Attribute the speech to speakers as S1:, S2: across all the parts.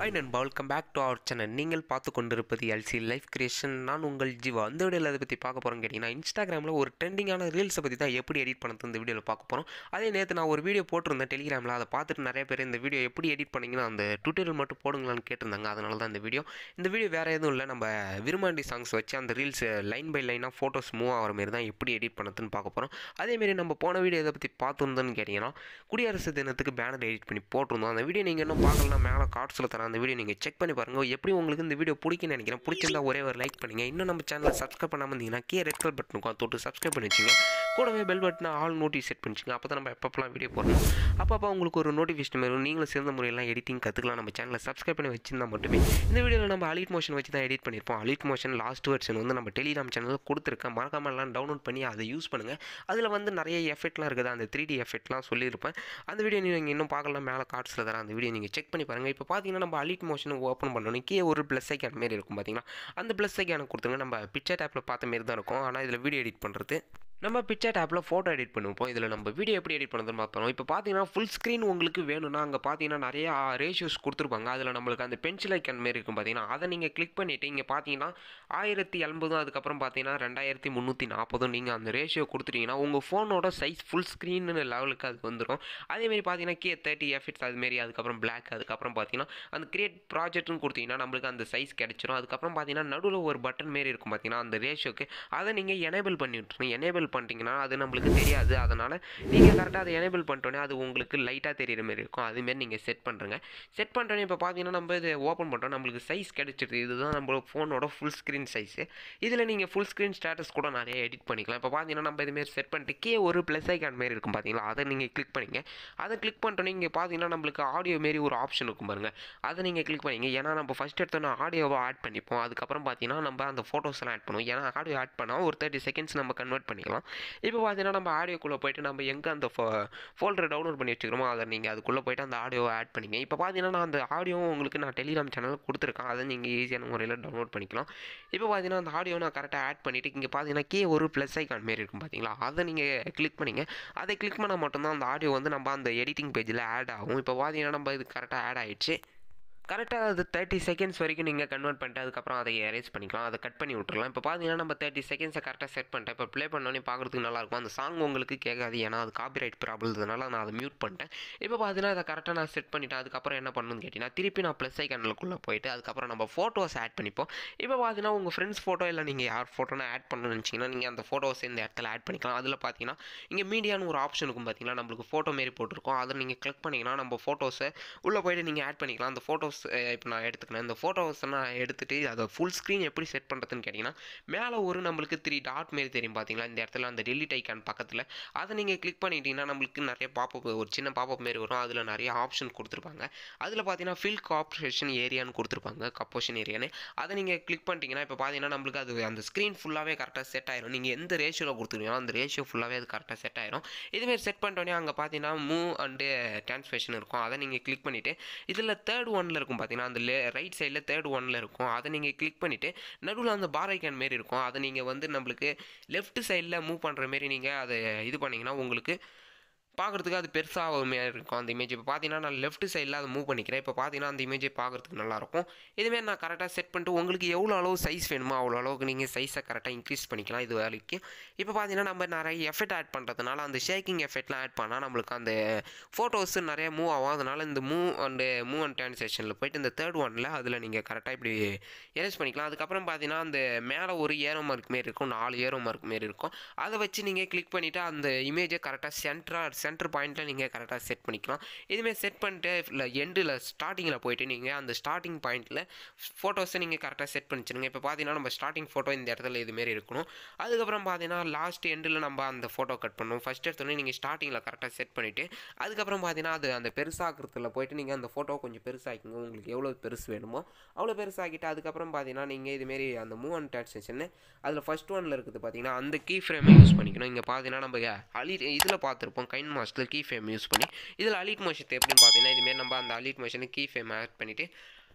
S1: hi நண்பா welcome back to our channel நீங்கள் பார்த்து கொண்டிருப்பது எல்சி லைஃப் கிரியேஷன் நான் உங்கள் ஜீவா அந்த வீடியோவில் அதை பற்றி பார்க்க போகிறோம் கேட்டிங்கன்னா இன்ஸ்டாகிராமில் ஒரு ட்ரெண்டிங்கான ரீல்ஸை பற்றி தான் எப்படி எடிட் பண்ணுறது இந்த வீடியோவில் பார்க்க போகிறோம் அதே நேற்று நான் ஒரு வீடியோ போட்டிருந்தேன் டெலிகிராமில் அதை பார்த்துட்டு நிறைய பேர் இந்த வீடியோ எப்படி எடிட் பண்ணிங்கன்னா அந்த டுட்டோரியல் மட்டும் போடுங்களான்னு கேட்டிருந்தாங்க அதனால தான் இந்த வீடியோ இந்த வீடியோ வேறு எதுவும் இல்லை நம்ம விருமாண்டி சாங்ஸ் வச்சு அந்த ரீல்ஸ் லைன் பை லைனாக ஃபோட்டோஸ் மூவ் ஆகிற மாதிரி தான் எப்படி எடிட் பண்ணுறதுன்னு பார்க்க போகிறோம் அதேமாரி நம்ம போன வீடியோ இதை பற்றி பார்த்துருந்தோன்னு கேட்டிங்கன்னா குடியரசு தினத்துக்கு பேனர் எடிட் பண்ணி போட்டிருந்தோம் அந்த வீடியோ நீங்கள் இன்னும் பார்க்கலனா மேலே கார்ட்ஸில் தரேன் அந்த வீடியோ நீங்கள் செக் பண்ணி பாருங்கள் எப்படி உங்களுக்கு இந்த வீடியோ பிடிக்குன்னு நினைக்கிறேன் பிடிச்சிருந்தா ஒரே ஒரு லைக் பண்ணுங்கள் இன்னும் நம்ம சேனலை சப்ஸ்கிரைப் பண்ணாமல் இருந்தீங்கன்னா கீழே ரெட் கலர் பட்டன் இருக்கும் அதை தொட்டு சப்ஸ்கிரைப் பண்ணி வச்சுங்க கூடவே பெல் பட்டனை ஆல் நோட்டிஸ் செட் பண்ணிச்சுங்க அப்போ தான் நம்ம எப்பப்பெல்லாம் வீடியோ போடுறோம் அப்பப்போ உங்களுக்கு ஒரு நோட்டிஃபிகேஷன் வரும் நீங்களும் சிறந்த முறையெல்லாம் எடிட்டிங் கற்றுக்கலாம் நம்ம சேனலை சப்ஸ்கிரைப் பண்ணி வச்சிருந்தா மட்டுமே இந்த வீடியோவில் நம்ம அலிட் மோஷன் வச்சு தான் எடிட் பண்ணியிருப்போம் அலிட் மோஷன் லாஸ்ட் வெர்ஷன் வந்து நம்ம டெலிகிராம் சேனலில் கொடுத்துருக்கேன் மறக்காம எல்லாம் டவுன்லோட் பண்ணி அதை யூஸ் பண்ணுங்கள் அதில் வந்து நிறைய எஃபெக்ட்லாம் இருக்குது அந்த த்ரீ டி எஃபெக்ட்லாம் சொல்லியிருப்பேன் அந்த வீடியோ நீங்கள் இன்னும் பார்க்கலாம் மேலே கார்ட்ஸில் தரேன் அந்த வீடியோ நீங்கள் செக் பண்ணி பாருங்கள் இப்போ பார்த்தீங்கன்னா நம்ம அலிட் மோஷன் ஓப்பன் பண்ணோன்னே கீழே ஒரு ப்ளஸ் ஐக்கான் மாரி இருக்கும் பார்த்தீங்கன்னா அந்த ப்ளஸ் ஐக்கானை கொடுத்துருங்க நம்ம பிக்சர் டேப்பில் பார்த்த மாரி தான் இருக்கும் ஆனால் இதில் வீடியோ எடிட் பண்ணுறது நம்ம பிக்சர் டேப்பில் ஃபோட்டோ எடிட் பண்ணுவோம் இதில் நம்ம வீடியோ எப்படி எடிட் பண்ணுறதுன்னு பார்ப்போம் இப்போ பார்த்தீங்கன்னா ஃபுல் ஸ்க்ரீன் உங்களுக்கு வேணும்னா அங்கே பார்த்தீங்கன்னா நிறைய ரேஷியோஸ் கொடுத்துருப்பாங்க அதில் நம்மளுக்கு அந்த பென்சில் ஐக்கன் மாரி இருக்கும் பார்த்தீங்கன்னா அதை நீங்கள் கிளிக் பண்ணிவிட்டு இங்கே பார்த்தீங்கன்னா ஆயிரத்தி எண்பதும் அதுக்கப்புறம் பார்த்தீங்கன்னா ரெண்டாயிரத்தி முந்நூற்றி நாற்பதும் நீங்கள் அந்த ரேஷியோ கொடுத்துட்டீங்கன்னா உங்கள் ஃபோனோட சைஸ் ஃபுல் ஸ்க்ரீன் லெவலுக்கு அது வந்துடும் அதேமாரி பார்த்தீங்கன்னா கே தேர்ட்டி எஃபிட்ஸ் அதுமாரி அதுக்கப்புறம் பிளாக் அதுக்கப்புறம் பார்த்தீங்கன்னா அந்த கிரியேட் ப்ராஜெக்ட்னு கொடுத்தீங்கன்னா நம்மளுக்கு அந்த சைஸ் கிடச்சிரும் அதுக்கப்புறம் பார்த்தீங்கன்னா நடுவில் ஒரு பட்டன் மாரி இருக்கும் பார்த்தீங்கன்னா அந்த ரேஷியோக்கு அதை நீங்கள் எனேபிள் பண்ணி விட்டுருங்க எனேபிள் பண்ணிட்டீங்கன்னா அது நம்மளுக்கு தெரியாது அதனால் நீங்கள் கரெக்டாக அதை எனேபிள் பண்ணிட்டோன்னே அது உங்களுக்கு லைட்டாக தெரியிற மாதிரி இருக்கும் அதுமாரி நீங்கள் செட் பண்ணுறங்க செட் பண்ணுறோன்னே இப்போ பார்த்தீங்கன்னா நம்ம இது ஓப்பன் பண்ணுறோம் நம்மளுக்கு சைஸ் கிடச்சிருது இதுதான் நம்ம ஃபோனோட ஃபுல் ஸ்க்ரீன் சைஸு இதில் நீங்கள் ஃபுல் ஸ்க்ரீன் ஸ்டேட்டஸ் கூட நிறைய எடிட் பண்ணிக்கலாம் இப்போ பார்த்தீங்கன்னா நம்ம இதுமாரி செட் பண்ணிட்டு கே ஒரு ப்ளஸ் ஐக்கான் மாரி இருக்கும் பார்த்தீங்களா அதை நீங்கள் கிளிக் பண்ணிங்க அதை கிளிக் பண்ணிட்டோன்னே இங்கே பார்த்தீங்கன்னா நம்மளுக்கு ஆடியோ மாரி ஒரு ஆப்ஷன் இருக்கும் பாருங்கள் அதை நீங்கள் கிளிக் பண்ணிங்க ஏன்னா நம்ம ஃபஸ்ட் எடுத்தோன்னே ஆடியோவை ஆட் பண்ணிப்போம் அதுக்கப்புறம் பார்த்தீங்கன்னா நம்ம அந்த ஃபோட்டோஸ்லாம் ஆட் பண்ணுவோம் ஏன்னா ஆடியோ ஆட் பண்ணால் ஒரு தேர்ட்டி செகண்ட்ஸ் நம்ம கன்வெர்ட் பண்ணிக்கலாம் இப்போ பார்த்தீங்கன்னா நம்ம ஆடியோக்குள்ளே போயிட்டு நம்ம எங்கே அந்த ஃபோ ஃபோல்டரை டவுன்லோட் பண்ணி வச்சுக்கிறோமோ அதை நீங்கள் அதுக்குள்ளே போயிட்டு அந்த ஆடியோவை ஆட் பண்ணிங்க இப்போ பார்த்தீங்கன்னா நான் அந்த ஆடியோவும் உங்களுக்கு நான் டெலிகிராம் சேனலில் கொடுத்துருக்கேன் அதை நீங்கள் ஈஸியான முறையில் டவுன்லோட் பண்ணிக்கலாம் இப்போ பார்த்தீங்கன்னா அந்த ஆடியோ நான் கரெக்டாக ஆட் பண்ணிவிட்டு இங்கே பார்த்தீங்கன்னா கே ஒரு ப்ளஸ் ஐக்கான் மாரி இருக்கும் பார்த்தீங்களா அதை நீங்கள் கிளிக் பண்ணிங்க அதை கிளிக் பண்ணால் மட்டும்தான் அந்த ஆடியோ வந்து நம்ம அந்த எடிட்டிங் பேஜில் ஆட் ஆகும் இப்போ பார்த்தீங்கன்னா நம்ம இது கரெக்டாக ஆட் ஆகிடுச்சு கரெக்டாக அது தேர்ட்டி செகண்ட்ஸ் வரைக்கும் நீங்கள் கன்வெர்ட் பண்ணிட்டு அதுக்கப்புறம் அதை எரேஸ் பண்ணிக்கலாம் அதை கட் பண்ணி விட்டுறலாம் இப்போ பார்த்தீங்கன்னா நம்ம தேர்ட்டி செகண்ட்ஸை கரெக்டாக செட் பண்ணிட்டேன் இப்போ ப்ளே பண்ணோன்னே பார்க்குறதுக்கு நல்லாயிருக்கும் அந்த சாங் உங்களுக்கு கேட்காது ஏன்னா அது காப்பிரைட் ப்ராப்ளம்னால நான் அதை மியூட் பண்ணிட்டேன் இப்போ பார்த்தீங்கன்னா அதை கரெக்டாக நான் செட் பண்ணிட்டேன் அதுக்கப்புறம் என்ன பண்ணணும்னு கேட்டிங்கன்னா திருப்பி நான் ப்ளஸ் ஐக்கனுக்குள்ளே போயிட்டு அதுக்கப்புறம் நம்ம ஃபோட்டோஸ் ஆட் பண்ணிப்போம் இப்போ பார்த்தீங்கன்னா உங்கள் ஃப்ரெண்ட்ஸ் ஃபோட்டோ இல்லை நீங்கள் யார் ஃபோட்டோனா ஆட் பண்ணணும்னு நினச்சிங்கன்னா நீங்கள் அந்த ஃபோட்டோஸ் இந்த இடத்துல ஆட் பண்ணிக்கலாம் அதில் பார்த்தீங்கன்னா இங்கே மீடியான்னு ஒரு ஆப்ஷன் இருக்கும் பார்த்தீங்கன்னா நம்மளுக்கு ஃபோட்டோ மாரி போட்டிருக்கோம் அதை நீங்கள் கிளிக் பண்ணிங்கன்னா நம்ம ஃபோட்டோஸை உள்ளே போயிட்டு நீங்கள் ஆட் பண்ணிக்கலாம் அந்த ஃபோட்டோஸ் இப்போ நான் எடுத்துக்கிறேன் இந்த ஃபோட்டோஸ் நான் எடுத்துகிட்டு அதை ஃபுல் ஸ்க்ரீன் எப்படி செட் பண்ணுறதுன்னு கேட்டிங்கன்னா மேலே ஒரு நம்மளுக்கு த்ரீ டாட் மாரி தெரியும் பார்த்தீங்களா இந்த இடத்துல அந்த டெலிட் ஐக்கான் பக்கத்தில் அதை நீங்கள் கிளிக் பண்ணிட்டீங்கன்னா நம்மளுக்கு நிறைய பாப்பப் ஒரு சின்ன பாப்பப் மாரி வரும் அதில் நிறைய ஆப்ஷன் கொடுத்துருப்பாங்க அதில் பார்த்தீங்கன்னா ஃபில் காப்ரேஷன் ஏரியான்னு கொடுத்துருப்பாங்க கப்போஷன் ஏரியான்னு அதை நீங்கள் கிளிக் பண்ணிட்டீங்கன்னா இப்போ பார்த்தீங்கன்னா நம்மளுக்கு அது அந்த ஸ்க்ரீன் ஃபுல்லாகவே கரெக்டாக செட் ஆயிரும் நீங்கள் எந்த ரேஷியோவில் கொடுத்துருக்கீங்களோ அந்த ரேஷியோ ஃபுல்லாகவே அது கரெக்டாக செட் ஆயிரும் இதுமாரி செட் பண்ணிட்டோன்னே அங்கே பார்த்தீங்கன்னா மூவ் அண்டு டிரான்ஸ்ஃபேஷன் இருக்கும் அதை நீங்கள் கிளிக் பண்ணிவிட்டு இதில் தேர்ட் ஒனில் இருக்கும் பார்த்தீங்கன்னா அந்த லே ரைட் சைடில் தேர்ட் ஒனில் இருக்கும் அதை நீங்கள் கிளிக் பண்ணிவிட்டு நடுவில் அந்த பார் ஐக்கான் மாரி இருக்கும் அதை நீங்கள் வந்து நம்மளுக்கு லெஃப்ட் சைடில் மூவ் பண்ணுற மாரி நீங்கள் அதை இது பண்ணிங்கன்னா உங்களுக்கு பார்க்குறதுக்கு அது பெருசாக ஒரு மாரி இருக்கும் அந்த இமேஜ் இப்போ பார்த்தீங்கன்னா நான் லெஃப்ட் சைடில் அதை மூவ் பண்ணிக்கிறேன் இப்போ பார்த்தீங்கன்னா அந்த இமேஜை பார்க்குறதுக்கு நல்லாயிருக்கும் இதுமாரி நான் கரெக்டாக செட் பண்ணிட்டு உங்களுக்கு எவ்வளோ அளவு சைஸ் வேணுமோ அவ்வளோ அளவுக்கு நீங்கள் சைஸை கரெக்டாக இன்க்ரீஸ் பண்ணிக்கலாம் இது வேலைக்கு இப்போ பார்த்தீங்கன்னா நம்ம நிறைய எஃபெக்ட் ஆட் பண்ணுறதுனால அந்த ஷேக்கிங் எஃபெக்ட்லாம் ஆட் பண்ணால் நம்மளுக்கு அந்த ஃபோட்டோஸ் நிறைய மூவ் ஆகும் அதனால் இந்த மூவ் அண்டு மூவ் அண்ட் டிரான்சேஷனில் போயிட்டு இந்த தேர்ட் ஒனில் அதில் நீங்கள் கரெக்டாக இப்படி எரேஸ் பண்ணிக்கலாம் அதுக்கப்புறம் பார்த்தீங்கன்னா அந்த மேலே ஒரு ஏரோ மார்க் மாரி இருக்கும் நாலு ஏரோ மார்க் மாரி இருக்கும் அதை வச்சு நீங்கள் கிளிக் பண்ணிவிட்டு அந்த இமேஜை கரெக்டாக சென்டராக சென்டர் பாயிண்ட்டில் நீங்கள் கரெக்டாக செட் பண்ணிக்கலாம் இதுமாரி செட் பண்ணிட்டு இல்லை எண்டில் ஸ்டார்டிங்கில் போயிட்டு நீங்கள் அந்த ஸ்டார்டிங் பாயிண்ட்டில் ஃபோட்டோஸை நீங்கள் கரெக்டாக செட் பண்ணிச்சிருங்க இப்போ பார்த்தீங்கன்னா நம்ம ஸ்டார்டிங் ஃபோட்டோ இந்த இடத்துல இதுமாரி இருக்கணும் அதுக்கப்புறம் பார்த்தீங்கன்னா லாஸ்ட் எண்டில் நம்ம அந்த ஃபோட்டோ கட் பண்ணணும் ஃபஸ்ட் எடுத்தோடனே நீங்கள் ஸ்டார்டிங்கில் கரெக்டாக செட் பண்ணிவிட்டு அதுக்கப்புறம் பார்த்தீங்கன்னா அது அந்த பெருசாகிறதுல போயிட்டு நீங்கள் அந்த ஃபோட்டோ கொஞ்சம் பெருசாக்கிங்க உங்களுக்கு எவ்வளோ பெருசு வேணுமோ அவ்வளோ பெருசாக்கிட்டு அதுக்கப்புறம் பார்த்தீங்கன்னா நீங்கள் இதுமாரி அந்த மூவ் அண்ட் டாட்சேஷன் அதில் ஃபஸ்ட் ஒனில் இருக்குது பார்த்தீங்கன்னா அந்த கீ ஃப்ரேமை யூஸ் பண்ணிக்கணும் இங்கே பார்த்தீங்கன்னா நம்ம அலி இதில் பார்த்துருப்போம் KineMaster key frame use பண்ணி இதில் அலிட் மோஷன் எப்படின்னு பார்த்தீங்கன்னா இதுமாரி நம்ம அந்த அலிட் மோஷனை கீ ஃப்ரேம் ஆட் பண்ணிவிட்டு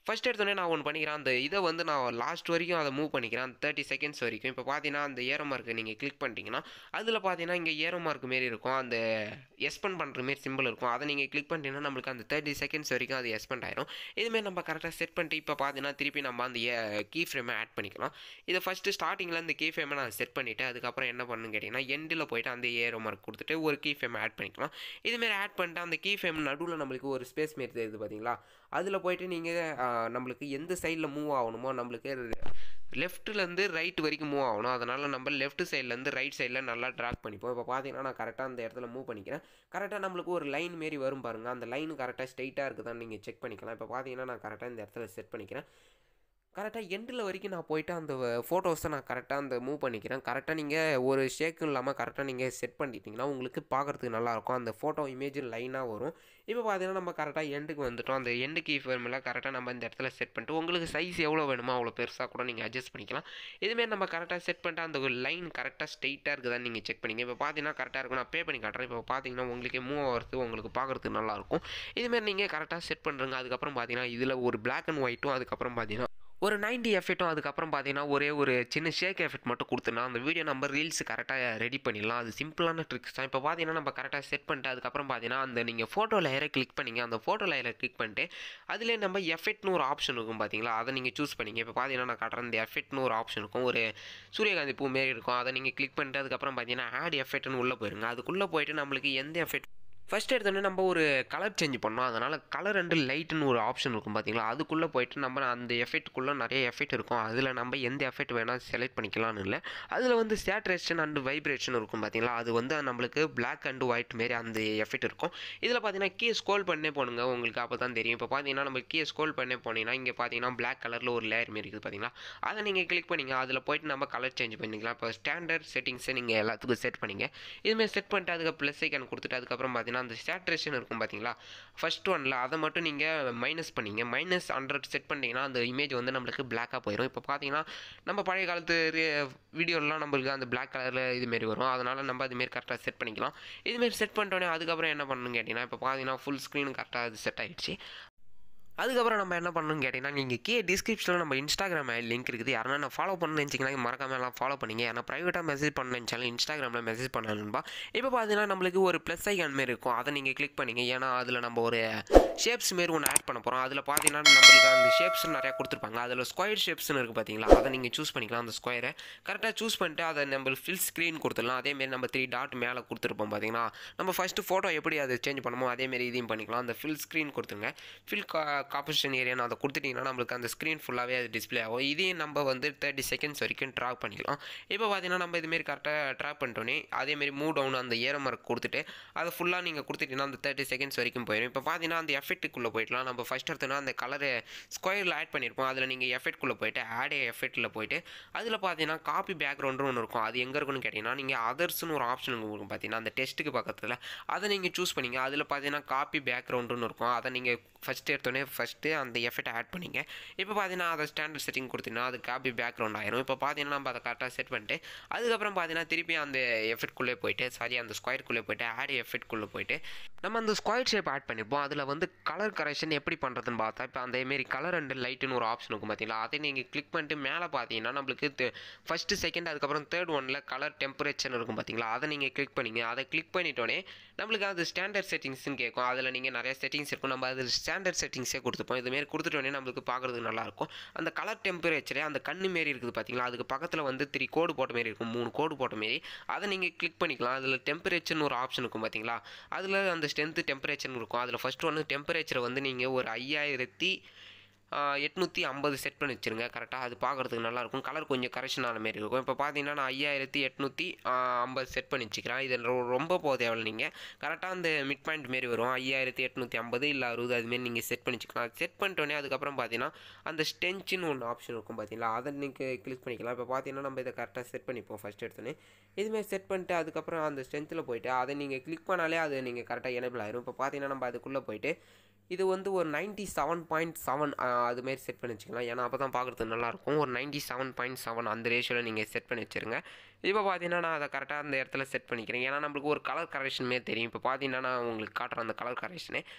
S1: ஃபஸ்ட் எடுத்தோடனே நான் ஒன்று பண்ணிக்கிறேன் அந்த இதை வந்து நான் லாஸ்ட் வரைக்கும் அதை மூவ் பண்ணிக்கிறேன் அந்த தேர்ட்டி செகண்ட்ஸ் வரைக்கும் இப்போ பார்த்தீங்கன்னா அந்த ஏரோ மார்க்கு நீங்கள் கிளிக் பண்ணிட்டீங்கன்னா அதில் பார்த்தீங்கன்னா இங்கே ஏரோ மார்க் மாரி இருக்கும் அந்த எஸ்பெண்ட் பண்ணுற மாரி சிம்பிள் இருக்கும் அதை நீங்கள் கிளிக் பண்ணிட்டீங்கன்னா நம்மளுக்கு அந்த தேர்ட்டி செகண்ட்ஸ் வரைக்கும் அது எஸ்பெண்ட் ஆயிரும் இதுமாரி நம்ம கரெக்டாக செட் பண்ணிட்டு இப்போ பார்த்தீங்கன்னா திருப்பி நம்ம அந்த கீ ஃப்ரேமை ஆட் பண்ணிக்கலாம் இதை ஃபஸ்ட்டு ஸ்டார்டிங்கில் இந்த கீ ஃப்ரேமை நான் செட் பண்ணிவிட்டு அதுக்கப்புறம் என்ன பண்ணணும்னு கேட்டிங்கன்னா எண்டில் போயிட்டு அந்த ஏரோ மார்க் கொடுத்துட்டு ஒரு கீ ஃப்ரேம் ஆட் பண்ணிக்கலாம் இதுமாரி ஆட் பண்ணிட்டு அந்த கீ ஃப்ரேம் நடுவில் நம்மளுக்கு ஒரு ஸ்பேஸ் மாரி தெரியுது பார்த்தீங்களா அதில் போயிட்டு நீங்கள் நம்மளுக்கு எந்த சைடில் மூவ் ஆகணுமோ நம்மளுக்கு லெஃப்ட்லேருந்து ரைட் வரைக்கும் மூவ் ஆகணும் அதனால் நம்ம லெஃப்ட் சைட்லேருந்து ரைட் சைடில் நல்லா ட்ராக் பண்ணிப்போம் இப்போ பார்த்தீங்கன்னா நான் கரெக்டாக அந்த இடத்துல மூவ் பண்ணிக்கிறேன் கரெக்டாக நம்மளுக்கு ஒரு லைன் மாரி வரும் பாருங்கள் அந்த லைன் கரெக்டாக ஸ்ட்ரைட்டாக இருக்குதான்னு நீங்கள் செக் பண்ணிக்கலாம் இப்போ பார்த்தீங்கன்னா நான் கரெக்டாக இந்த இடத்துல செட் பண்ணிக்கிறேன் கரெக்டாக எண்டில் வரைக்கும் நான் போயிட்டு அந்த ஃபோட்டோஸை நான் கரெக்டாக அந்த மூவ் பண்ணிக்கிறேன் கரெக்டாக நீங்கள் ஒரு ஷேக்கும் இல்லாமல் கரெக்டாக நீங்கள் செட் பண்ணிட்டீங்கன்னா உங்களுக்கு பார்க்குறதுக்கு நல்லாயிருக்கும் அந்த ஃபோட்டோ இமேஜ் லைனாக வரும் இப்போ பார்த்தீங்கன்னா நம்ம கரெக்டாக எண்டுக்கு வந்துட்டோம் அந்த எண்டு கீ ஃபேர்மில் கரெக்டாக நம்ம இந்த இடத்துல செட் பண்ணிட்டு உங்களுக்கு சைஸ் எவ்வளோ வேணுமோ அவ்வளோ பெருசாக கூட நீங்கள் அட்ஜஸ்ட் பண்ணிக்கலாம் இதுமாரி நம்ம கரெக்டாக செட் பண்ணிட்டு அந்த ஒரு லைன் கரெக்டாக ஸ்ட்ரைட்டாக இருக்குதான்னு நீங்கள் செக் பண்ணிங்க இப்போ பார்த்தீங்கன்னா கரெக்டாக இருக்கும் நான் பே பண்ணி காட்டுறேன் இப்போ பார்த்தீங்கன்னா உங்களுக்கு மூவ் ஆகிறது உங்களுக்கு பார்க்குறதுக்கு நல்லாயிருக்கும் இதுமாரி நீங்கள் கரெக்டாக செட் பண்ணுறங்க அதுக்கப்புறம் பார்த்தீங்கன்னா இதில் ஒரு பிளாக் அண்ட் ஒயிட்டும் அதுக்கப்புறம் பார்த்தீங்கன்னா ஒரு நைன்டி எஃபெக்ட்டும் அதுக்கப்புறம் பார்த்தீங்கன்னா ஒரே ஒரு சின்ன ஷேக் எஃபெக்ட் மட்டும் கொடுத்துனா அந்த வீடியோ நம்ம ரீல்ஸ் கரெக்டாக ரெடி பண்ணிடலாம் அது சிம்பிளான ட்ரிக்ஸ் தான் இப்போ பார்த்தீங்கன்னா நம்ம கரெக்டாக செட் பண்ணிட்டு அதுக்கப்புறம் பார்த்தீங்கன்னா அந்த நீங்கள் ஃபோட்டோ லேயரை கிளிக் பண்ணிங்க அந்த ஃபோட்டோ லேயரை கிளிக் பண்ணிட்டு அதிலே நம்ம எஃபெக்ட்னு ஒரு ஆப்ஷன் இருக்கும் பார்த்தீங்களா அதை நீங்கள் சூஸ் பண்ணிங்க இப்போ பார்த்தீங்கன்னா நான் காட்டுறேன் இந்த எஃபெக்ட்னு ஒரு ஆப்ஷன் இருக்கும் ஒரு சூரியகாந்தி பூ மாரி இருக்கும் அதை நீங்கள் கிளிக் பண்ணிட்டு அதுக்கப்புறம் பார்த்தீங்கன்னா ஆட் எஃபெக்ட்னு உள்ளே போயிருங்க அதுக்குள்ளே போயிட்டு நம்மளுக்கு எந்த எஃபெக்ட் ஃபஸ்ட் எடுத்தோடனே நம்ம ஒரு கலர் சேஞ்ச் பண்ணோம் அதனால் கலர் அண்டு லைட்டுன்னு ஒரு ஆப்ஷன் இருக்கும் பார்த்தீங்களா அதுக்குள்ளே போயிட்டு நம்ம அந்த எஃபெக்ட்டுக்குள்ளே நிறைய எஃபெக்ட் இருக்கும் அதில் நம்ம எந்த எஃபெக்ட் வேணால் செலக்ட் பண்ணிக்கலாம்னு இல்லை அதில் வந்து சேட்ரேஷன் அண்டு வைப்ரேஷன் இருக்கும் பார்த்தீங்களா அது வந்து நம்மளுக்கு பிளாக் அண்டு ஒயிட் மாரி அந்த எஃபெக்ட் இருக்கும் இதில் பார்த்தீங்கன்னா கீ ஸ்கோல் பண்ணே போனுங்க உங்களுக்கு அப்போ தான் தெரியும் இப்போ பார்த்தீங்கன்னா நம்ம கீ ஸ்கோல் பண்ணே போனீங்கன்னா இங்கே பார்த்தீங்கன்னா பிளாக் கலரில் ஒரு லேயர் மாரி இருக்குது பார்த்தீங்களா அதை நீங்கள் கிளிக் பண்ணிங்க அதில் போயிட்டு நம்ம கலர் சேஞ்ச் பண்ணிக்கலாம் இப்போ ஸ்டாண்டர்ட் செட்டிங்ஸை நீங்கள் எல்லாத்துக்கும் செட் பண்ணிங்க இதுமாதிரி செட் பண்ணிட்டு அதுக்கு ப்ளஸ் ஐக்கன் கொடுத்துட்டு அதுக்கப்புறம் பார்த்தீங்கன்னா அந்த சேட்ரேஷன் இருக்கும் பார்த்தீங்களா ஃபஸ்ட் ஒனில் அதை மட்டும் நீங்கள் மைனஸ் பண்ணிங்க மைனஸ் ஹண்ட்ரட் செட் பண்ணிங்கன்னா அந்த இமேஜ் வந்து நம்மளுக்கு பிளாக்காக போயிடும் இப்போ பார்த்தீங்கன்னா நம்ம பழைய காலத்து வீடியோலாம் நம்மளுக்கு அந்த பிளாக் கலரில் இதுமாரி வரும் அதனால் நம்ம அதுமாரி கரெக்டாக செட் பண்ணிக்கலாம் இதுமாரி செட் பண்ணிட்டோன்னே அதுக்கப்புறம் என்ன பண்ணணும்னு கேட்டிங்கன்னா இப்போ பார்த்தீங்கன்னா ஃபுல் ஸ்க்ரீன் கரெக்டாக அது செட் ஆகிடுச்சு அதுக்கப்புறம் நம்ம என்ன பண்ணணும்னு கேட்டிங்கன்னா நீங்கள் கே டிஸ்கிரிப்ஷனில் நம்ம இன்ஸ்டாகிராம் லிங்க் இருக்குது யாருன்னா நான் ஃபாலோ பண்ணணும்னு நினச்சிங்கன்னா மறக்காம எல்லாம் ஃபாலோ பண்ணிங்க ஏன்னா ப்ரைவேட்டாக மெசேஜ் பண்ண நினச்சாலும் இன்ஸ்டாகிராமில் மெசேஜ் பண்ணணும்பா இப்போ பார்த்தீங்கன்னா நம்மளுக்கு ஒரு ப்ளஸ் ஐக்கான் மாரி இருக்கும் அதை நீங்கள் கிளிக் பண்ணிங்க ஏன்னா அதில் நம்ம ஒரு ஷேப்ஸ் மாரி ஒன்று ஆட் பண்ண போகிறோம் அதில் பார்த்தீங்கன்னா நம்மளுக்கு அந்த ஷேப்ஸ் நிறையா கொடுத்துருப்பாங்க அதில் ஸ்கொயர் ஷேப்ஸ்னு இருக்குது பார்த்தீங்களா அதை நீங்கள் சூஸ் பண்ணிக்கலாம் அந்த ஸ்கொயரை கரெக்டாக சூஸ் பண்ணிட்டு அதை நம்ம ஃபில் ஸ்க்ரீன் கொடுத்துடலாம் அதேமாரி நம்ம த்ரீ டாட் மேலே கொடுத்துருப்போம் பார்த்தீங்கன்னா நம்ம ஃபஸ்ட்டு ஃபோட்டோ எப்படி அதை சேஞ்ச் பண்ணுமோ அதேமாரி இதையும் பண்ணிக்கலாம் அந்த ஃபில் ஸ்க்ரீன் கொடுத்துருங்க ஃபில் கா காம்பசிஷன் ஏரியா அதை கொடுத்துட்டிங்கன்னா நம்மளுக்கு அந்த ஸ்க்ரீன் ஃபுல்லாகவே அது டிஸ்பிளே ஆகும் இதையும் நம்ம வந்து தேர்ட்டி செகண்ட்ஸ் வரைக்கும் ட்ராக் பண்ணிக்கலாம் இப்போ பார்த்தீங்கன்னா நம்ம இதுமாரி கரெக்டாக ட்ராக் பண்ணிட்டோன்னே அதேமாரி மூவ் டவுன் அந்த ஏற மார்க் கொடுத்துட்டு அதை ஃபுல்லாக நீங்கள் கொடுத்துட்டீங்கன்னா அந்த தேர்ட்டி செகண்ட்ஸ் வரைக்கும் போயிடும் இப்போ பார்த்தீங்கன்னா அந்த எஃபெக்ட்டுக்குள்ளே போயிடலாம் நம்ம ஃபஸ்ட் எடுத்தோன்னா அந்த கலரு ஸ்கொயரில் ஆட் பண்ணியிருப்போம் அதில் நீங்கள் எஃபெக்ட்குள்ளே போயிட்டு ஆட் எஃபெக்ட்டில் போயிட்டு அதில் பார்த்தீங்கன்னா காப்பி பேக்ரவுண்டு ஒன்று இருக்கும் அது எங்கே இருக்குன்னு கேட்டிங்கன்னா நீங்கள் அதர்ஸ்னு ஒரு ஆப்ஷன் இருக்கும் பார்த்தீங்கன்னா அந்த டெஸ்ட்டுக்கு பக்கத்தில் அதை நீங்கள் சூஸ் பண்ணிங்க அதில் பார்த்தீங்கன்னா காப்பி பேக்ரவுண்டுன்னு இருக்கும் அதை நீங்கள் ஃபஸ்ட்டு எடுத்தோடனே ஃபஸ்ட்டு அந்த எஃபெக்ட் ஆட் பண்ணிங்க இப்போ பார்த்தீங்கன்னா அதை ஸ்டாண்டர்ட் செட்டிங் கொடுத்தீங்கன்னா அது காப்பி பேக்ரவுண்ட் ஆயிரும் இப்போ பார்த்தீங்கன்னா நம்ம அதை கரெக்டாக செட் பண்ணிட்டு அதுக்கப்புறம் பார்த்தீங்கன்னா திருப்பி அந்த எஃபெக்ட்குள்ளே போயிட்டு சாரி அந்த ஸ்கொயர்க்குள்ளே போயிட்டு ஆட் எஃபெக்ட்குள்ளே போயிட்டு நம்ம அந்த ஸ்கொயர் ஷேப் ஆட் பண்ணிப்போம் அதில் வந்து கலர் கரெக்ஷன் எப்படி பண்ணுறதுன்னு பார்த்தா இப்போ அதேமாரி கலர் அண்ட் லைட்டுன்னு ஒரு ஆப்ஷன் இருக்கும் பார்த்தீங்களா அதை நீங்கள் கிளிக் பண்ணிட்டு மேலே பார்த்தீங்கன்னா நம்மளுக்கு ஃபஸ்ட்டு செகண்ட் அதுக்கப்புறம் தேர்ட் ஒனில் கலர் டெம்பரேச்சர் இருக்கும் பார்த்தீங்களா அதை நீங்கள் கிளிக் பண்ணிங்க அதை கிளிக் பண்ணிட்டோன்னே நம்மளுக்கு அது ஸ்டாண்டர்ட் செட்டிங்ஸ்னு கேட்கும் அதில் நீங்கள் நிறைய செட்டிங்ஸ் இருக்கும் நம்ம அது ஸ்டாண்டர்ட் செட்டிங்ஸே கொடுத்துப்போம் இதுமாரி கொடுத்துட்டோன்னே நம்மளுக்கு பார்க்குறதுக்கு நல்லாயிருக்கும் அந்த கலர் டெம்பரேச்சரே அந்த கண்ணு மாரி இருக்குது பார்த்தீங்களா அதுக்கு பக்கத்தில் வந்து த்ரீ கோடு போட்ட மாரி இருக்கும் மூணு கோடு போட்ட மாரி அதை நீங்கள் கிளிக் பண்ணிக்கலாம் அதில் டெம்பரேச்சர்னு ஒரு ஆப்ஷன் இருக்கும் பார்த்தீங்களா அதில் அந்த ஸ்ட்ரென்த்து டெம்பரேச்சர்னு இருக்கும் அதில் ஃபஸ்ட்டு ஒன்று டெம்பரேச்சரை வந்து நீங்கள் ஒரு ஐயாயிரத்தி எட்நூற்றி ஐம்பது செட் பண்ணி வச்சுருங்க கரெக்டாக அது பார்க்குறதுக்கு நல்லாயிருக்கும் கலர் கொஞ்சம் கரெக்ஷன் ஆன மாரி இருக்கும் இப்போ பார்த்தீங்கன்னா நான் ஐயாயிரத்தி எட்நூற்றி ஐம்பது செட் பண்ணி வச்சுக்கிறேன் இது ரொ- ரொம்ப போக தேவையில்ல நீங்கள் கரெக்டாக அந்த மிட் பாயிண்ட் மாரி வரும் ஐயாயிரத்தி எட்நூற்றி ஐம்பது இல்லை அறுபது அதுமாரி நீங்கள் செட் பண்ணி வச்சுக்கலாம் செட் பண்ணிட்டோன்னே அதுக்கப்புறம் பார்த்தீங்கன்னா அந்த ஸ்டென்ச்சின்னு ஒன்று ஆப்ஷன் இருக்கும் பார்த்தீங்களா அதை நீங்கள் கிளிக் பண்ணிக்கலாம் இப்போ பார்த்தீங்கன்னா நம்ம இதை கரெக்டாக செட் பண்ணிப்போம் ஃபஸ்ட் எடுத்தோன்னே இதுமாரி செட் பண்ணிட்டு அதுக்கப்புறம் அந்த ஸ்ட்ரென்த்தில் போயிட்டு அதை நீங்கள் கிளிக் பண்ணாலே அது நீங்கள் கரெக்டாக எனேபிள் ஆயிரும் இப்போ பார்த்தீங்கன்னா நம்ம அதுக்குள்ளே போயிட்டு இது வந்து ஒரு நைன்ட்டி செவன் பாயிண்ட் செவன் அதுமாரி செட் பண்ணி வச்சுக்கலாம் ஏன்னா அப்போ தான் பார்க்குறதுக்கு நல்லாயிருக்கும் ஒரு நைன்ட்டி செவன் பாயிண்ட் செவன் அந்த ரேஷியோவில் நீங்கள் செட் பண்ணி வச்சுருங்க இப்போ பார்த்தீங்கன்னா நான் அதை கரெக்டாக அந்த இடத்துல செட் பண்ணிக்கிறேன் ஏன்னா நம்மளுக்கு ஒரு கலர் கரெக்ஷன் மாரி தெரியும் இப்போ பார்த்தீங்கன்னா நான் உங்களுக்கு காட்டுறேன் அந்த கலர் கரெக்ஷனு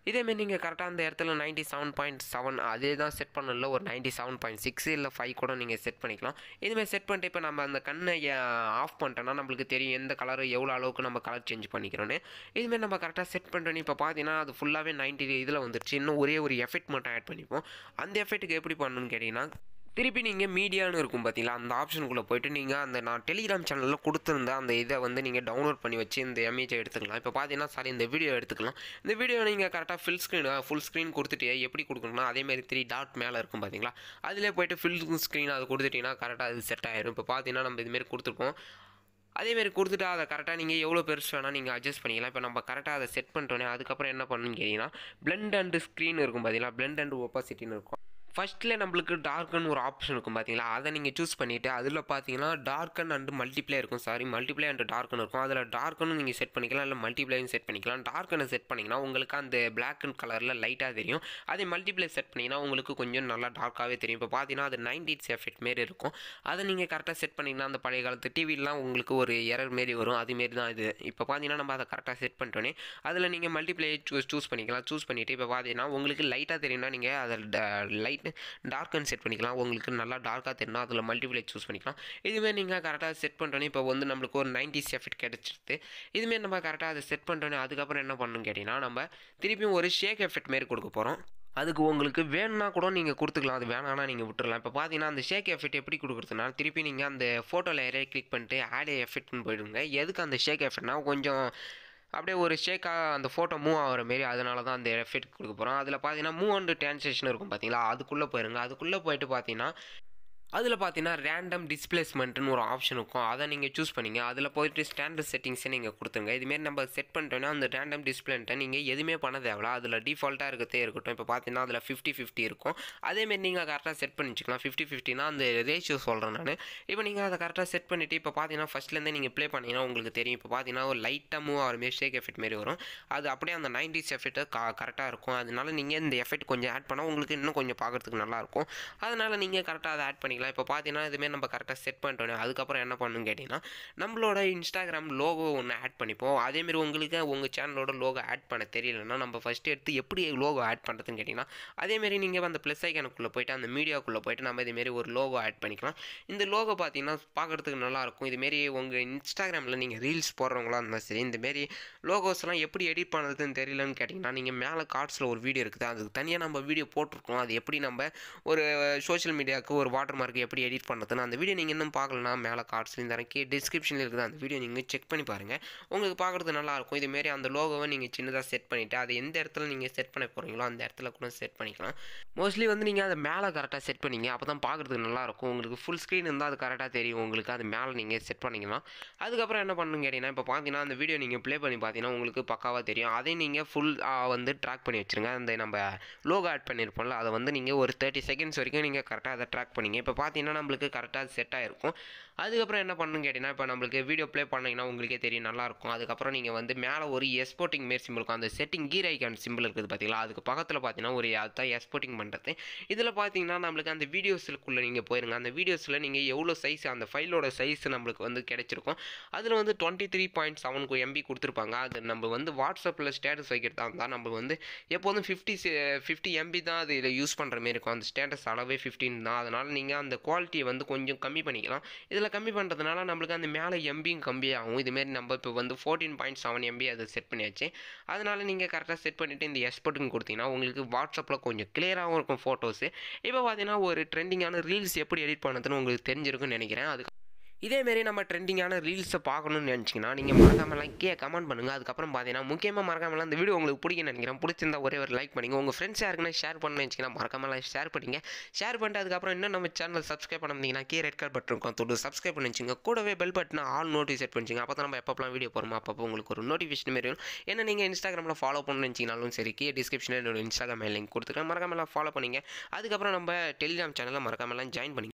S1: இதேமாரி நீங்கள் கரெக்டாக அந்த இடத்துல நைன்ட்டி செவன் பாயிண்ட் செவன் அதே தான் செட் பண்ணல ஒரு நைன்ட்டி செவன் பாயிண்ட் சிக்ஸ் இல்லை ஃபைவ் கூட நீங்கள் செட் பண்ணிக்கலாம் இதுமாதிரி செட் பண்ணிட்டு இப்போ நம்ம அந்த கண்ணை ஆஃப் பண்ணிட்டோன்னா நம்மளுக்கு தெரியும் எந்த கலர் எவ்வளோ அளவுக்கு நம்ம கலர் சேஞ்ச் பண்ணிக்கிறோன்னு இதுமாரி நம்ம கரெக்டாக செட் பண்ணிட்டோன்னு இப்போ பார்த்தீங்கன்னா அது ஃபுல்லாகவே நைன்ட்டி இதில் வந்துருச்சு இன்னும் ஒரே ஒரு எஃபெக்ட் மட்டும் ஆட் பண்ணிப்போம் அந்த எஃபெக்ட்டுக்கு எப்படி பண்ணணும்னு கேட்டிங்கன்னா திருப்பி நீங்கள் மீடியான்னு இருக்கும் பார்த்தீங்களா அந்த ஆப்ஷனுக்குள்ளே போயிட்டு நீங்கள் அந்த நான் டெலிகிராம் சேனலில் கொடுத்துருந்த அந்த இதை வந்து நீங்கள் டவுன்லோட் பண்ணி வச்சு இந்த இமேஜை எடுத்துக்கலாம் இப்போ பார்த்தீங்கன்னா சாரி இந்த வீடியோ எடுத்துக்கலாம் இந்த வீடியோ நீங்கள் கரெக்டாக ஃபில் ஸ்க்ரீன் ஃபுல் ஸ்க்ரீன் கொடுத்துட்டு எப்படி கொடுக்கணும்னா அதேமாதிரி த்ரீ டாட் மேலே இருக்கும் பார்த்தீங்களா அதிலே போயிட்டு ஃபில் ஸ்க்ரீன் அது கொடுத்துட்டிங்கன்னா கரெக்டாக அது செட் ஆயிரும் இப்போ பார்த்தீங்கன்னா நம்ம இதுமாரி கொடுத்துருப்போம் அதேமாரி கொடுத்துட்டு அதை கரெக்டாக நீங்கள் எவ்வளோ பெருசு வேணால் நீங்கள் அட்ஜஸ்ட் பண்ணிக்கலாம் இப்போ நம்ம கரெக்டாக அதை செட் பண்ணிட்டோன்னே அதுக்கப்புறம் என்ன பண்ணணும்னு கேட்டிங்கன்னா பிளெண்ட் அண்ட் ஸ்க்ரீன் இருக்கும் பார்த்தீங்களா பிளெண்ட் அண்ட் ஒப்பாசிட்டின்னு இருக்கும் ஃபஸ்ட்டில் நம்மளுக்கு டார்க்குன்னு ஒரு ஆப்ஷன் இருக்கும் பார்த்தீங்களா அதை நீங்கள் சூஸ் பண்ணிவிட்டு அதில் பார்த்தீங்கன்னா டார்க்கன் அண்ட் மல்டிப்ளே இருக்கும் சாரி மல்டிப்ளே அண்ட் டார்க்குன்னு இருக்கும் அதில் டார்க்குன்னு நீங்கள் செட் பண்ணிக்கலாம் இல்லை மல்டிப்ளேயும் செட் பண்ணிக்கலாம் டார்க்குன்னு செட் பண்ணிங்கன்னா உங்களுக்கு அந்த பிளாக் அண்ட் கலரில் லைட்டாக தெரியும் அதே மல்டிப்ளே செட் பண்ணிங்கன்னா உங்களுக்கு கொஞ்சம் நல்லா டார்க்காகவே தெரியும் இப்போ பார்த்தீங்கன்னா அது நைன்டிஸ் எஃபெக்ட் மாரி இருக்கும் அதை நீங்கள் கரெக்டாக செட் பண்ணிங்கன்னா அந்த பழைய காலத்து டிவிலாம் உங்களுக்கு ஒரு எரர் மாரி வரும் அதுமாரி தான் இது இப்போ பார்த்தீங்கன்னா நம்ம அதை கரெக்டாக செட் பண்ணிட்டோன்னே அதில் நீங்கள் மல்டிப்ளே சூஸ் சூஸ் பண்ணிக்கலாம் சூஸ் பண்ணிவிட்டு இப்போ பார்த்தீங்கன்னா உங்களுக்கு லைட்டாக தெரியும்னா நீங்கள் அதில் லைட் டார்க்குன்னு செட் பண்ணிக்கலாம் உங்களுக்கு நல்லா டார்க்காக தெரியும் அதில் மல்டிப்ளே சூஸ் பண்ணிக்கலாம் இதுமாரி நீங்கள் கரெக்டாக செட் பண்ணிட்டோன்னே இப்போ வந்து நம்மளுக்கு ஒரு நைன்டிஸ் எஃபெக்ட் கிடச்சிருது இதுமாரி நம்ம கரெக்டாக அதை செட் பண்ணிட்டோன்னே அதுக்கப்புறம் என்ன பண்ணணும் கேட்டிங்கன்னா நம்ம திருப்பியும் ஒரு ஷேக் எஃபெக்ட் மாரி கொடுக்க போகிறோம் அதுக்கு உங்களுக்கு வேணும்னா கூட நீங்கள் கொடுத்துக்கலாம் அது வேணாம்னா நீங்கள் விட்டுறலாம் இப்போ பார்த்தீங்கன்னா அந்த ஷேக் எஃபெக்ட் எப்படி கொடுக்குறதுனா திருப்பி நீங்கள் அந்த ஃபோட்டோ லேயரே கிளிக் பண்ணிட்டு ஆட் எஃபெக்ட்னு போயிடுங்க எதுக்கு அந்த ஷேக் எஃபெக்ட்னா கொஞ்சம் அப்படியே ஒரு ஷேக்காக அந்த ஃபோட்டோ மூவ் ஆகிற மாரி அதனால தான் அந்த எஃபெக்ட் கொடுக்க போகிறோம் அதில் பார்த்தீங்கன்னா மூவ் அண்ட் டிரான்சேஷன் இருக்கும் பார்த்தீங்களா அதுக்குள்ளே போயிருங்க அதுக்குள்ளே போயிட்டு பார்த்தீங்கன்னா அதில் பார்த்தீங்கன்னா ரேண்டம் டிஸ்பிளேஸ்மெண்ட்னு ஒரு ஆப்ஷன் இருக்கும் அதை நீங்கள் சூஸ் பண்ணிங்க அதில் போயிட்டு ஸ்டாண்டர்ட் செட்டிங்ஸை நீங்கள் கொடுத்துருங்க இதுமாரி நம்ம செட் பண்ணிட்டோன்னா அந்த ரேண்டம் டிஸ்பிளேன்ட்டை நீங்கள் எதுவுமே பண்ண தேவையில்ல அதில் டிஃபால்ட்டாக இருக்கத்தே இருக்கட்டும் இப்போ பார்த்தீங்கன்னா அதில் ஃபிஃப்டி ஃபிஃப்டி இருக்கும் அதேமாரி நீங்கள் கரெக்டாக செட் பண்ணி வச்சுக்கலாம் ஃபிஃப்டி ஃபிஃப்டினா அந்த ரேஷியோ சொல்கிறேன் நான் இப்போ நீங்கள் அதை கரெக்டாக செட் பண்ணிவிட்டு இப்போ பார்த்தீங்கன்னா ஃபஸ்ட்லேருந்தே நீங்கள் ப்ளே பண்ணிங்கன்னா உங்களுக்கு தெரியும் இப்போ பார்த்தீங்கன்னா ஒரு லைட்டாக மூவ் ஆகிற மாரி ஷேக் எஃபெக்ட் மாரி வரும் அது அப்படியே அந்த நைன்டிஸ் எஃபெக்ட்டு கா கரெக்டாக இருக்கும் அதனால நீங்கள் இந்த எஃபெக்ட் கொஞ்சம் ஆட் பண்ணால் உங்களுக்கு இன்னும் கொஞ்சம் பார்க்குறதுக்கு நல்லாயிருக்கும் அதனால் நீங்கள் கரெக்டாக அதை ஆட் பண்ணிக்கலாம் இப்போ பார்த்தீங்கன்னா இதுமாரி நம்ம கரெக்டாக செட் பண்ணிட்டோம் அதுக்கப்புறம் என்ன பண்ணணும்னு கேட்டிங்கன்னா நம்மளோட இன்ஸ்டாகிராம் லோகோ ஒன்று ஆட் பண்ணிப்போம் அதேமாரி உங்களுக்கு உங்கள் சேனலோட லோகோ ஆட் பண்ண தெரியலன்னா நம்ம ஃபஸ்ட்டு எடுத்து எப்படி லோகோ ஆட் பண்ணுறதுன்னு கேட்டிங்கன்னா அதேமாரி நீங்கள் அந்த ப்ளஸ் ஐக்கனுக்குள்ளே போயிட்டு அந்த மீடியாக்குள்ளே போயிட்டு நம்ம இதுமாரி ஒரு லோகோ ஆட் பண்ணிக்கலாம் இந்த லோகோ பார்த்தீங்கன்னா பார்க்குறதுக்கு நல்லாயிருக்கும் இதுமாரி உங்கள் இன்ஸ்டாகிராமில் நீங்கள் ரீல்ஸ் போடுறவங்களா இருந்தால் சரி இந்தமாரி லோகோஸ்லாம் எப்படி எடிட் பண்ணுறதுன்னு தெரியலன்னு கேட்டிங்கன்னா நீங்கள் மேலே கார்ட்ஸில் ஒரு வீடியோ இருக்குது அதுக்கு தனியாக நம்ம வீடியோ போட்டிருக்கோம் அது எப்படி நம்ம ஒரு சோஷியல் மீடியாவுக்கு ஒரு வாட்டர் மார்க் எப்படி எடிட் பண்ணுறதுன்னு அந்த வீடியோ நீங்கள் இன்னும் பார்க்கலனா மேலே கார்ட்ஸ்லையும் தரேன் கீழே டிஸ்கிரிப்ஷனில் இருக்குது அந்த வீடியோ நீங்கள் செக் பண்ணி பாருங்கள் உங்களுக்கு பார்க்குறது நல்லாயிருக்கும் இதுமாரி அந்த லோகோவை நீங்கள் சின்னதாக செட் பண்ணிவிட்டு அது எந்த இடத்துல நீங்கள் செட் பண்ண போகிறீங்களோ அந்த இடத்துல கூட செட் பண்ணிக்கலாம் மோஸ்ட்லி வந்து நீங்கள் அதை மேலே கரெக்டாக செட் பண்ணிங்க அப்போ தான் பார்க்குறதுக்கு நல்லாயிருக்கும் உங்களுக்கு ஃபுல் ஸ்க்ரீன் இருந்தால் அது கரெக்டாக தெரியும் உங்களுக்கு அது மேலே நீங்கள் செட் பண்ணிக்கலாம் அதுக்கப்புறம் என்ன பண்ணணும் கேட்டிங்கன்னா இப்போ பார்த்தீங்கன்னா அந்த வீடியோ நீங்கள் ப்ளே பண்ணி பார்த்தீங்கன்னா உங்களுக்கு பக்காவாக தெரியும் அதை நீங்கள் ஃபுல் வந்து ட்ராக் பண்ணி வச்சுருங்க அந்த நம்ம லோகோ ஆட் பண்ணியிருப்போம்ல அதை வந்து நீங்கள் ஒரு தேர்ட்டி செகண்ட்ஸ் வரைக்கும் நீங்கள் கரெக்டாக அதை ட்ராக் பண்ணிங்க இப்போ பார்த்தீங்கன்னா நம்மளுக்கு கரெக்டாக செட் ஆகிருக்கும் அதுக்கப்புறம் என்ன பண்ணணும் கேட்டிங்கன்னா இப்போ நம்மளுக்கு வீடியோ ப்ளே பண்ணிங்கன்னா உங்களுக்கே தெரியும் நல்லாயிருக்கும் அதுக்கப்புறம் நீங்கள் வந்து மேலே ஒரு எஸ்போர்ட்டிங் மாரி சிம்பிள் இருக்கும் அந்த செட்டிங் கீர் ஐக்கான் சிம்பிள் இருக்குது பார்த்தீங்களா அதுக்கு பக்கத்தில் பார்த்தீங்கன்னா ஒரு அதுதான் எக்ஸ்போர்ட்டிங் பண்ணுறது இதில் பார்த்தீங்கன்னா நம்மளுக்கு அந்த வீடியோஸுக்குள்ளே நீங்கள் போயிருங்க அந்த வீடியோஸில் நீங்கள் எவ்வளோ சைஸ் அந்த ஃபைலோட சைஸ் நம்மளுக்கு வந்து கிடைச்சிருக்கும் அதில் வந்து twenty three point seven MB கொடுத்துருப்பாங்க அது நம்ம வந்து வாட்ஸ்அப்பில் ஸ்டேட்டஸ் வைக்கிறதா இருந்தால் நம்ம வந்து எப்போதும் ஃபிஃப்டி ஃபிஃப்டி எம்பி தான் அது இதை யூஸ் பண்ணுற மாரி இருக்கும் அந்த ஸ்டேட்டஸ் அளவே ஃபிஃப்டின் தான் அதனால் நீங்கள் அந்த குவாலிட்டியை வந்து கொஞ்சம் கம்மி பண்ணிக்கலாம் இதில் கம்மி பண்ணுறதுனால நம்மளுக்கு அந்த மேலே எம்பியும் கம்மியாகும் இதுமாரி நம்ம இப்போ வந்து ஃபோர்டீன் பாயிண்ட் செவன் எம்பி அதை செட் பண்ணியாச்சு அதனால் நீங்கள் கரெக்டாக செட் பண்ணிவிட்டு இந்த எக்ஸ்போர்ட்டுங்க கொடுத்தீங்கன்னா உங்களுக்கு வாட்ஸ்அப்பில் கொஞ்சம் கிளியராகவும் இருக்கும் ஃபோட்டோஸு இப்போ பார்த்தீங்கன்னா ஒரு ட்ரெண்டிங்கான ரீல்ஸ் எப்படி எடிட் பண்ணுறதுன்னு உங்களுக்கு தெரிஞ்சிருக்குன்னு நினைக்கிறேன் அதுக்கு இதேமாரி நம்ம ட்ரெண்டிங்கான ரீல்ஸை பார்க்கணும்னு நினச்சிங்கன்னா நீங்கள் மறக்காமலாம் கீழே கமெண்ட் பண்ணுங்கள் அதுக்கப்புறம் பார்த்தீங்கன்னா முக்கியமாக மறக்காமலாம் இந்த வீடியோ உங்களுக்கு பிடிக்கும்னு நினைக்கிறேன் பிடிச்சிருந்தா ஒரே ஒரு லைக் பண்ணிங்க உங்கள் ஃப்ரெண்ட்ஸ் யாருக்குன்னா ஷேர் பண்ணணும்னு வச்சிங்கன்னா மறக்காமலாம் ஷேர் பண்ணிங்க ஷேர் பண்ணிட்டு அதுக்கப்புறம் இன்னும் நம்ம சேனல் சப்ஸ்கிரைப் பண்ணீங்கன்னா கீழே ரெட் கார்ட் பட்டன் இருக்கும் தொட்டு சப்ஸ்கிரைப் பண்ணி வச்சுங்க கூடவே பெல் பட்டனை ஆல் நோட்டிஃபை செட் பண்ணிச்சிங்க அப்போ தான் நம்ம எப்பப்பெல்லாம் வீடியோ போகிறோமோ அப்பப்போ உங்களுக்கு ஒரு நோட்டிஃபிகேஷன் மாரி வரும் என்ன நீங்கள் இன்ஸ்டாகிராமில் ஃபாலோ பண்ணணும்னு நினச்சிங்கனாலும் சரி கீழே டிஸ்கிரிப்ஷனில் என்னோட இன்ஸ்டாகிராம் லிங்க் கொடுத்துருக்கேன் மறக்காமலாம் ஃபாலோ பண்ணிங்க அதுக்கப்புறம் நம்ம டெலிகிராம் சேனலில் மறக்காமலாம் ஜாயின் பண்ணி